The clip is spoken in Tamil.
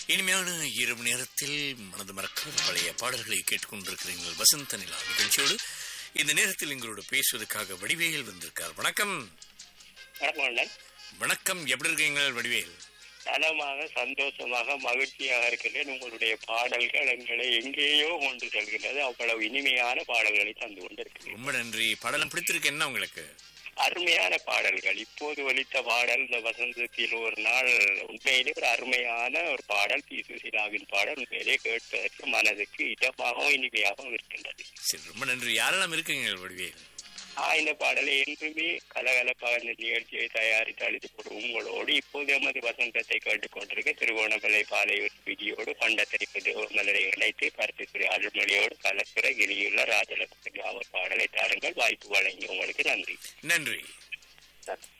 இனிமையான இரவு நேரத்தில் மனது மறக்காத பழைய பாடல்களை கேட்டுக்கொண்டிருக்கிறீர்கள் வசந்த நிலா நிகழ்ச்சியோடு இந்த நேரத்தில் எங்களோட பேசுவதற்காக வடிவேல் வந்திருக்கார் வணக்கம் வணக்கம் வணக்கம் எப்படி இருக்கீங்க வடிவேல் நலமாக சந்தோஷமாக மகிழ்ச்சியாக இருக்கின்றேன் உங்களுடைய பாடல்கள் எங்களை எங்கேயோ கொண்டு செல்கின்றது அவ்வளவு இனிமையான பாடல்களை தந்து கொண்டிருக்கிறேன் ரொம்ப நன்றி பாடலும் பிடித்திருக்கு என்ன உங்களுக்கு அருமையான பாடல்கள் இப்போது ஒலித்த பாடல் இந்த வசந்தத்தில் ஒரு நாள் உண்மையிலே ஒரு அருமையான ஒரு பாடல் பி சுசீலாவின் பாடல் உண்மையிலே கேட்பதற்கு மனதுக்கு இதமாகவும் இனிமையாகவும் இருக்கின்றது சரி ரொம்ப நன்றி யாரெல்லாம் இருக்கீங்க வடிவேல் ஆ இந்த பாடலை என்றுமே கலகலப்பாக இந்த நிகழ்ச்சியை தயாரித்து அளித்து போடும் உங்களோடு இப்போது எமது வசந்தத்தை கேட்டுக்கொண்டிருக்க திருவோணமலை பாலை விதியோடு பண்டத்தை மலரை இணைத்து கருத்துக்குரிய அருள்மொழியோடு கலப்புற கிரியுள்ள ராஜலட்சுமி அவர் பாடலை தாருங்கள் வாய்ப்பு வழங்கி உங்களுக்கு நன்றி நன்றி நன்றி